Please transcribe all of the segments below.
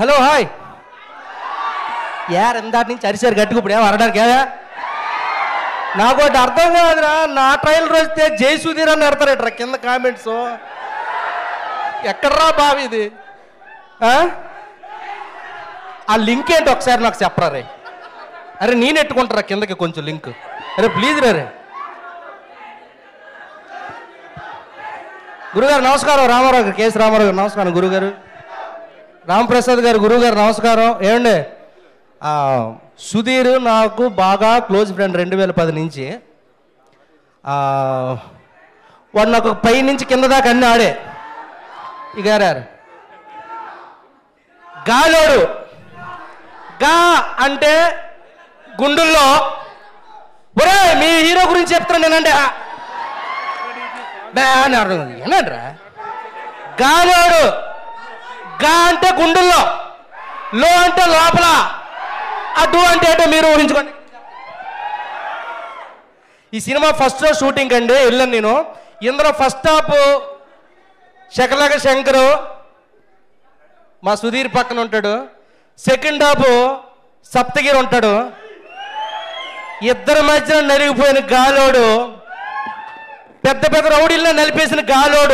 Hello hi యార్ ఇందాటి నుంచి అరిసారు గట్టిగా ఇప్పుడు ఏం అరడానికి ఏదా నాకు ఒకటి అర్థం కాదురా నా ట్రైలర్ వస్తే జై సుధీర్ అని పెడతారట్రా కింద కామెంట్స్ ఎక్కడ్రా బావి ఇది ఆ? ఆ లింక్ ఏంటి ఒకసారి నాకు చెప్పరా రే అరే నేను ఎట్టుకుంటారా కిందకి కొంచెం లింక్ అరే ప్లీజ్ రే రే గురుగారు నమస్కారం రామారావు గారు కేసు రామారావు గారు నమస్కారం గురుగారు రామప్రసాద్ గారు గురువు గారు నమస్కారం ఏమండి ఆ, సుధీర్ నాకు బాగా క్లోజ్ ఫ్రెండ్ రెండు వేల పది నుంచి ఆ, వాడు నాకు పై నుంచి కింద దాకా అన్నీ ఆడే ఇక యారు గాలోడు గా అంటే గుండుల్లో ఒరే మీ హీరో గురించి చెప్తాను నేనంటే ఆ. బే అని అర్థం కాదు. ఏనంట్రా గాలోడు గా అంటే గుండెల్లో లో అంటే లోపల అటు అంటే ఏంటో మీరు ఊహించుకోండి ఈ సినిమా ఫస్ట్ రోజు షూటింగ్ అండి వెళ్ళాను నేను ఇందులో ఫస్ట్ హాఫ్ శకలక శంకరు మా సుధీర్ పక్కన ఉంటాడు సెకండ్ హాఫ్ సప్తగిరి ఉంటాడు ఇద్దరి మధ్యన నలిగిపోయిన గాలోడు పెద్ద పెద్ద రౌడీల్లో నలిపేసిన గాలోడు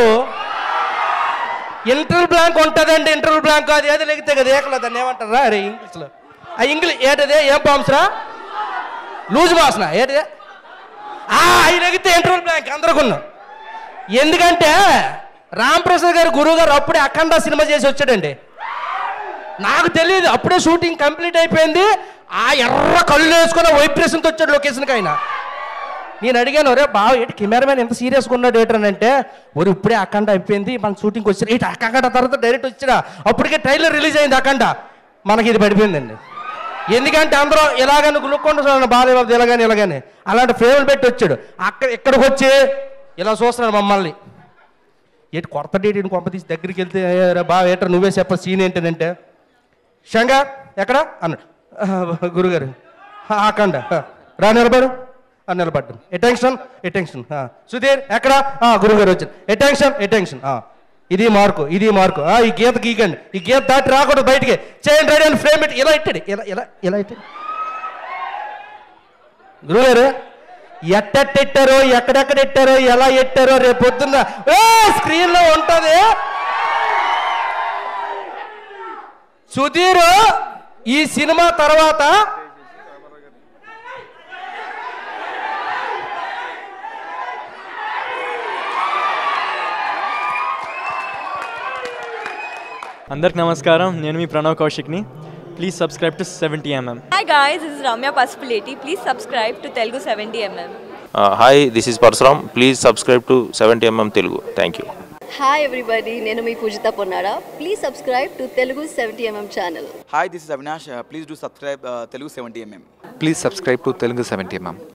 ఇంటర్ బ్లాంక్ ఉంటుందండి ఇంటర్ బ్లాంక్ అది ఏదో లెగితే కదా ఏకలేదు దాన్ని ఏమంటారా అరే ఇంగ్లీష్లో ఆ ఇంగ్లీష్ ఏంటది ఏం బాంబ్స్రా లూజ్ వాసన ఏంటిదే ఆ అవి లెగితే ఇంటర్ బ్లాంక్ అందరికున్నాం ఎందుకంటే రాంప్రసాద్ గారు గురువు గారు అప్పుడే అఖండ సినిమా చేసి వచ్చాడండి నాకు తెలియదు అప్పుడే షూటింగ్ కంప్లీట్ అయిపోయింది ఆ ఎర్ర కళ్ళు వేసుకున్న వైబ్రేషన్తో వచ్చాడు లొకేషన్కి ఆయన నేను అడిగాను ఒరే బావ ఏంటి కెమెరామెన్ ఎంత సీరియస్గా ఉన్నాడు ఏంటనంటే ఒరే ఇప్పుడే అఖండ అయిపోయింది మన షూటింగ్కి వచ్చాడు ఏంటి అఖండ తర్వాత డైరెక్ట్ వచ్చాడా అప్పటికే ట్రైలర్ రిలీజ్ అయింది అఖండ మనకి ఇది పడిపోయిందండి ఎందుకంటే అందరూ ఇలాగని గులుక్కుండా చూడండి బాధ ఇలాగని ఇలాగని అలాంటి ఫ్రేమ్లు పెట్టి వచ్చాడు అక్కడ ఇక్కడికి వచ్చి ఇలా చూస్తున్నాడు మమ్మల్ని ఏంటి కొత్త డేట్ ఏంటి కొంప తీసి దగ్గరికి వెళ్తే "ఏ రా బావ ఏట్రా నువ్వే చెప్ప సీన్ ఏంటనంటే శంగా ఎక్కడ అన్నాడు "ఆ, గురుగారు "ఆ, అఖండ ఆ, రా నిలబడు అని నిలబడ్డం ఎటెన్షన్ ఎటెన్షన్ సుధీర్ ఎక్కడ "ఆ, గురుగారు వచ్చారు ఎటెన్షన్ ఎటెన్షన్ ఇది మార్కు ఇది మార్కు ఆ, ఈ గీత గీకండి ఈ గీత దాటి రాకూడదు బయటికి చేయండి రెడీ అని ఫ్రేమ్ పెట్టి ఇలా ఇట్టాడు ఇలా ఇలా ఇలా ఇట్టాడు గురుగారు ఎట్టెట్టెట్టారో ఎక్కడెక్కడ ఎట్టారో ఎలా ఎట్టారో రేపు పొద్దున్న ఏ స్క్రీన్లో ఉంటుంది సుధీర్ ఈ సినిమా తర్వాత అందరికి నమస్కారం నేను మీ ప్రణవ్ కౌశిక్ని please subscribe to seventy MM Hi guys, this is Ramya Pasupuleti. Please subscribe to Telugu 70mm. Hi this is Parashuram please subscribe to seventy MM Telugu thank you hi everybody నేను మీ Pujitha Ponnada please subscribe to Telugu seventy MM channel Hi, this is Avinash. Uh, please do subscribe uh, Telugu 70mm. Please subscribe to Telugu 70 mm.